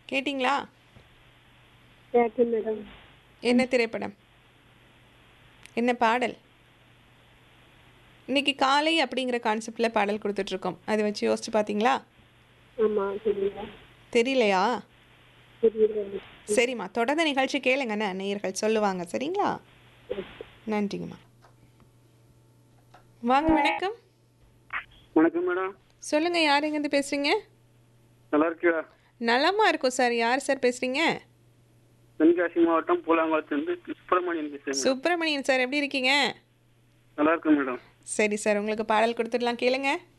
கேட்டிங்களா கேட்டேன் மேடம் என்ன திரைப்படம் என்ன பாடல் இன்னைக்கு காலை அப்படிங்கிற கான்செப்டில் பாடல் கொடுத்துட்ருக்கோம் அதை வச்சு யோசிச்சு பார்த்தீங்களா ஆமாம் தெரியல தெரியலையா தெரியல சரிம்மா தொடர்ந்து நிகழ்ச்சி கேளுங்கண்ணே நேயர்கள் சொல்லுவாங்க சரிங்களா நன்றிங்கம்மா வாங்க வணக்கம் வணக்கம் மேடம் சொல்லுங்க யார் எங்கேருந்து பேசுறீங்க நல்லா இருக்கியா நலமா இருக்கும் சார் யார் சார் பேசுறீங்க தென்காசி மாவட்டம் பூலாங்குளத்துலேருந்து சுப்பிரமணியன் பேசுறேன் சுப்பிரமணியன் சார் எப்படி இருக்கீங்க நல்லா இருக்கேன் மேடம் சரி சார் உங்களுக்கு பாடல் கொடுத்துடலாம் கேளுங்க